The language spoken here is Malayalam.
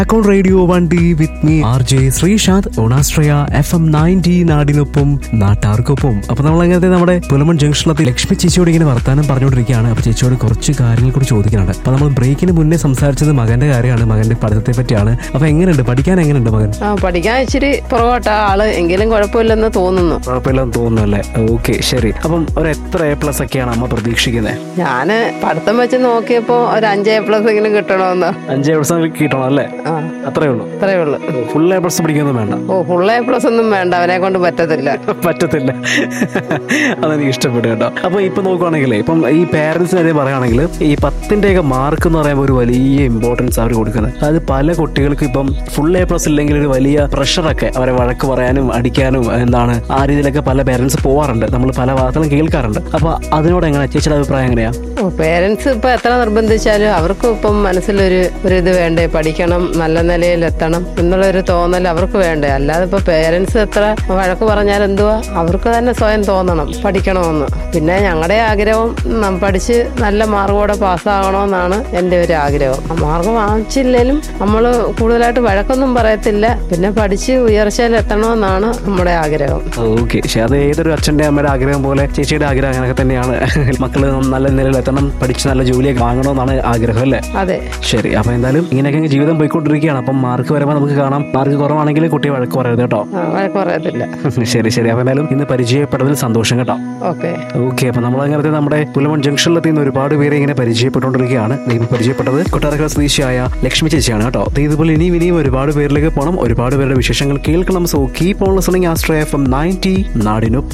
account radio one D with me R J Sreesanth on Astra F M ninety നാടിനൊപ്പം നാട്ടാർക്കൊപ്പം അപ്പൊ നമ്മൾ അങ്ങനത്തെ നമ്മുടെ പുലമൺ ജംഗ്ഷനിലെത്തി ലക്ഷ്മി ചേച്ചിയോട് ഇങ്ങനെ വർത്താനം പറഞ്ഞുകൊണ്ടിരിക്കുകയാണ് അപ്പൊ ചേച്ചിയോട് കുറച്ച് കാര്യങ്ങൾ കൂടി ചോദിക്കാനുണ്ട് അപ്പൊ നമ്മൾ ബ്രേക്കിന് മുന്നേ സംസാരിച്ചത് മകന്റെ കാര്യമാണ് മകന്റെ പഠിത്തത്തെ പറ്റിയാണ് അപ്പൊ എങ്ങനെയുണ്ട് പഠിക്കാൻ എങ്ങനെയുണ്ട് മകൻ ആ പഠിക്കാൻ ഇച്ചിരി പുറകോട്ടാ ആള് എങ്കിലും കുഴപ്പമില്ലെന്ന് തോന്നുന്നു കുഴപ്പമില്ലെന്ന് തോന്നുന്നല്ലേ ഓക്കെ ശരി അപ്പം ഒരു എത്ര എ പ്ലസ് ഒക്കെയാണ് അമ്മ പ്രതീക്ഷിക്കുന്നത് ഞാന് പഠിത്തം വെച്ച് നോക്കിയപ്പോ ഒരു അഞ്ച് എ പ്ലസ് എങ്കിലും കിട്ടണമെന്ന് അഞ്ച് എ പ്ലസ് കിട്ടണം അല്ലേ ആ അത്രേ ഉള്ളൂ അത്രേ ഉള്ളു ഫുൾ എ പ്ലസ് പിടിക്കൊന്നും വേണ്ട ഓ ഫുൾ എ പ്ലസ് ഒന്നും വേണ്ട അവനെ കൊണ്ട് പറ്റത്തില്ല പറ്റത്തില്ല അതെനിക്ക് ഇഷ്ടപ്പെട്ടു കേട്ടോ അപ്പൊ ഇപ്പൊ നോക്കുവാണെങ്കിലേ ഇപ്പം ഈ പേരൻസിനെ പറയുകയാണെങ്കിൽ ഈ പത്തിന്റെയൊക്കെ മാർക്ക് എന്ന് പറയുമ്പോൾ ഒരു വലിയ ഇമ്പോർട്ടൻസ് അവർ കൊടുക്കുന്നത് അതായത് പല കുട്ടികൾക്കും ഇപ്പം ഫുൾ എ പ്ലസ് ഇല്ലെങ്കിൽ ഒരു വലിയ പ്രഷറൊക്കെ അവരെ വഴക്ക് പറയാനും അടിക്കാനും എന്താണ് ആ രീതിയിലൊക്കെ പല പേരൻസ് പോവാറുണ്ട് നമ്മൾ പല വാർത്തകളും കേൾക്കാറുണ്ട് അപ്പൊ അതിനോട് എങ്ങനെ ചേച്ചിയുടെ അഭിപ്രായം എങ്ങനെയാ ഓ പേരൻസ് ഇപ്പൊ എത്ര നിർബന്ധിച്ചാലും അവർക്കും ഇപ്പം മനസ്സിലൊരു ഒരു ഇത് വേണ്ടേ പഠിക്കണം നല്ല നിലയിൽ എത്തണം എന്നുള്ളൊരു തോന്നൽ അവർക്ക് വേണ്ടേ അല്ലാതെ ഇപ്പൊ പേരൻസ് എത്ര വഴക്ക് പറഞ്ഞാൽ എന്തുവാ അവർക്ക് തന്നെ സ്വയം തോന്നണം പഠിക്കണമെന്ന് പിന്നെ ഞങ്ങളുടെ ആഗ്രഹം നം പഠിച്ച് നല്ല മാർക്കോടെ പാസ്സാകണമെന്നാണ് എൻ്റെ ഒരു ആഗ്രഹം ആ മാർക്ക് വാങ്ങിച്ചില്ലെങ്കിലും നമ്മൾ കൂടുതലായിട്ട് വഴക്കൊന്നും പറയത്തില്ല പിന്നെ പഠിച്ച് ഉയർച്ചയിൽ എത്തണമെന്നാണ് നമ്മുടെ ആഗ്രഹം ഓക്കെ പക്ഷെ അത് ഏതൊരു അച്ഛന്റെ അമ്മയുടെ ആഗ്രഹം പോലെ ചേച്ചിയുടെ ആഗ്രഹം അങ്ങനെയൊക്കെ തന്നെയാണ് മക്കള് നല്ല നിലയിൽ എത്തണം പഠിച്ച് നല്ല ജോലിയൊക്കെ വാങ്ങണമെന്നാണ് ആഗ്രഹം അല്ലേ അതെ ശരി അപ്പൊ എന്തായാലും ഇങ്ങനെയൊക്കെ അങ്ങ് ജീവിതം പോയിക്കൊണ്ടിരിക്കുകയാണ് അപ്പം മാർക്ക് വരുമ്പോൾ നമുക്ക് കാണാം മാർക്ക് കുറവാണെങ്കിൽ കുട്ടി വഴക്ക് പറയരുത് കേട്ടോ ആ, വഴക്ക് പറയത്തില്ല ശരി ശരി അപ്പൊ എന്തായാലും ഇന്ന് പരിചയപ്പെട്ടതിൽ സന്തോഷം കേട്ടോ ഓക്കെ ഓക്കെ അപ്പൊ നമ്മൾ അങ്ങനത്തെ നമ്മുടെ പുലമൺ ജംഗ്ഷനിലെത്തി നിന്ന് ഒരുപാട് പേരെ ഇങ്ങനെ പരിചയപ്പെട്ടുകൊണ്ടിരിക്കുകയാണ് ദേ ഇപ്പൊ പരിചയപ്പെട്ടത് കൊട്ടാരക്കര സ്വദേശിയായ ലക്ഷ്മി ചേച്ചിയാണ് കേട്ടോ ദേ ഇതുപോലെ ഇനിയും ഇനിയും ഒരുപാട് പേരിലേക്ക് പോകണം ഒരുപാട് പേരുടെ വിശേഷങ്ങൾ കേൾക്കണം so keep on listening Astra F M ninety നാടിനൊപ്പം